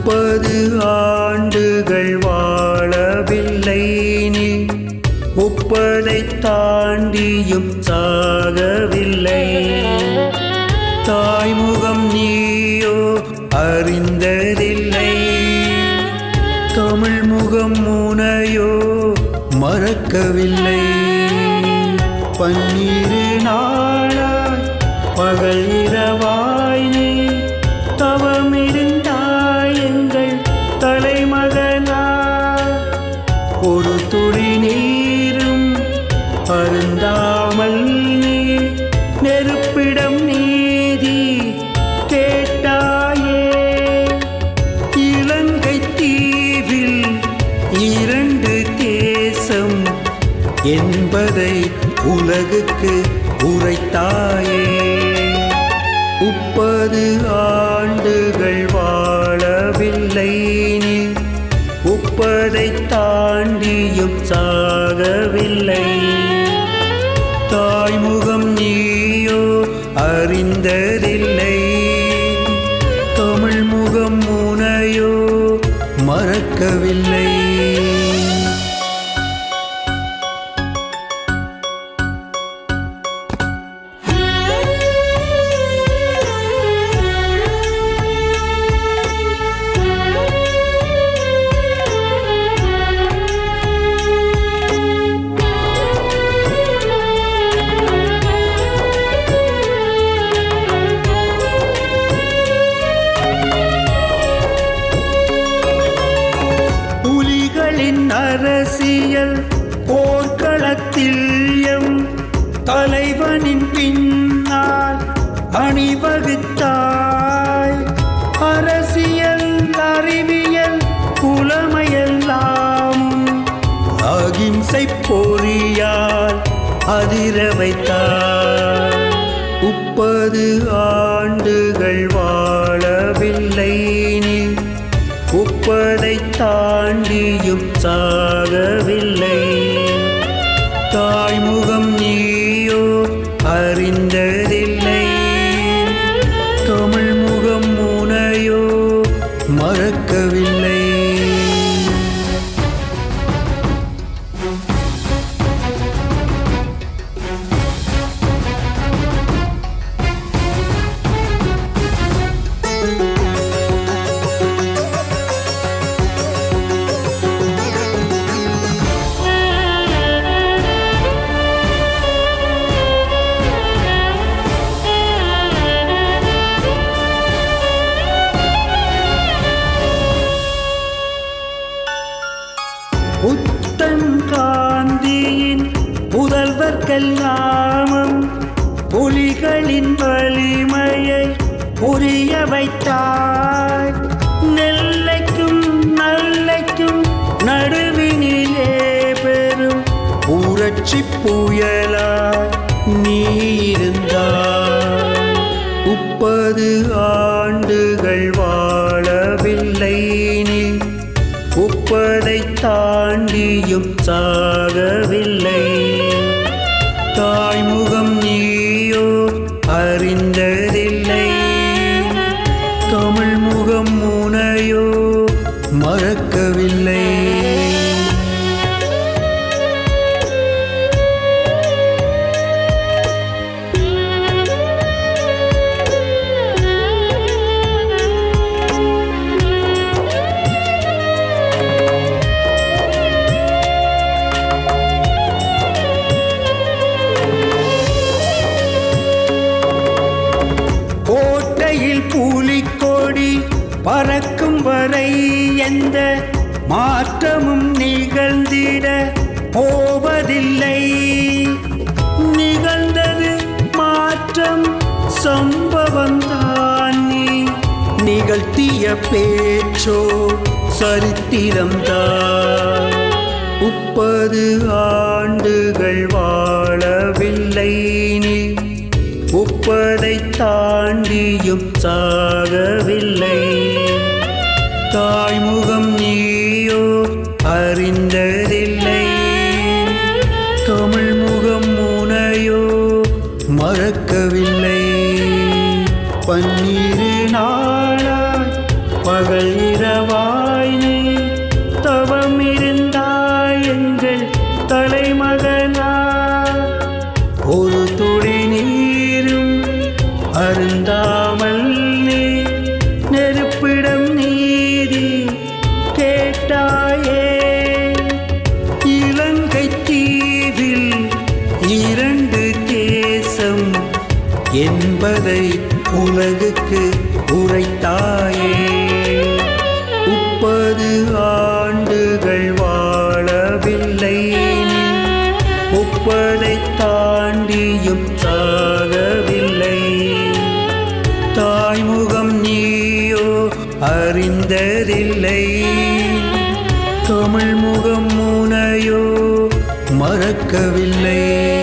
முப்பது ஆண்டுகள் வாழவில்லை நீ முப்பதை தாண்டியும் சாகவில்லை தாய்முகம் நீயோ அறிந்ததில்லை தமிழ் முகம் முனையோ மறக்கவில்லை பன்னீரு நாளாய் பகல் இரவாய் நீ தவமிருந்தாய் எங்கள் தலைமகனாய் ஒரு துளி நீரும் அருந்தாமல் நீ நெருப்பிடம் நீதி கேட்டாயே இலங்கை தீவில் இரண்டு தேசம் என்பதை உலகுக்கு உரைத்தாயே முப்பது ஆண்டுகள் வாழவில்லை நீ முப்பதை தாண்டியும் சாகவில்லை தாய்முகம் நீயோ அறிந்ததில்லை தமிழ் முகம் முனையோ மறக்கவில்லை புலிகளின் அரசியல் போர்க்களத்தில் எம் தலைவனின் பின்னால் அணிவகுத்தாய் அரசியல் அறிவியல் புலமையெல்லாமும் அகிம்சை பொறியால் அதிர வைத்தாய் முப்பது ஆண்டுகள் வாழவில்லை நீ முப்பதை தாண்டியும் சாகவில்லை தாய்முகம் நீயோ அறிந்ததில்லை தமிழ் முகம் முனையோ மறக்கவில்லை புத்தன் காந்தியின் புதல்வர்க்கெல்லாமும் புலிகளின் வலிமையை புரிய வைத்தாய் நெல்லைக்கும் நல்லைக்கும் நடுவினிலே பெரும் புரட்சி புயலாய் நீ இருந்தாய் முப்பது ஆண்டுகள் வாழவில்லை நீ முப்பதை தாண்டியும் சாகவில்லை தாய்முகம் நீயோ அறிந்ததில்லை தமிழ் முகம் முனையோ மறக்கவில்லை கோட்டையில் புலிக்கொடி பறக்கும் வரை எந்த மாற்றமும் நிகழ்ந்திட போவதில்லை நிகழ்ந்தது மாற்றம் சம்பவம் தான் நீ நிகழ்த்திய பேச்சோ சரித்திரம்தான் முப்பது ஆண்டுகள் வாழவில்லை நீ முப்பதை தாண்டியும் சாகவில்லை தாய்முகம் நீயோ அறிந்ததில்லை தமிழ் முகம் முனையோ மறக்கவில்லை பன்னீரு நாளாய் பகல் இரவு என்பதை உலகுக்கு உரைத்தாயே முப்பது ஆண்டுகள் வாழவில்லை நீ. முப்பதை தாண்டியும் சாகவில்லை தாய்முகம் நீயோ அறிந்ததில்லை தமிழ் முகம் முனையோ மறக்கவில்லை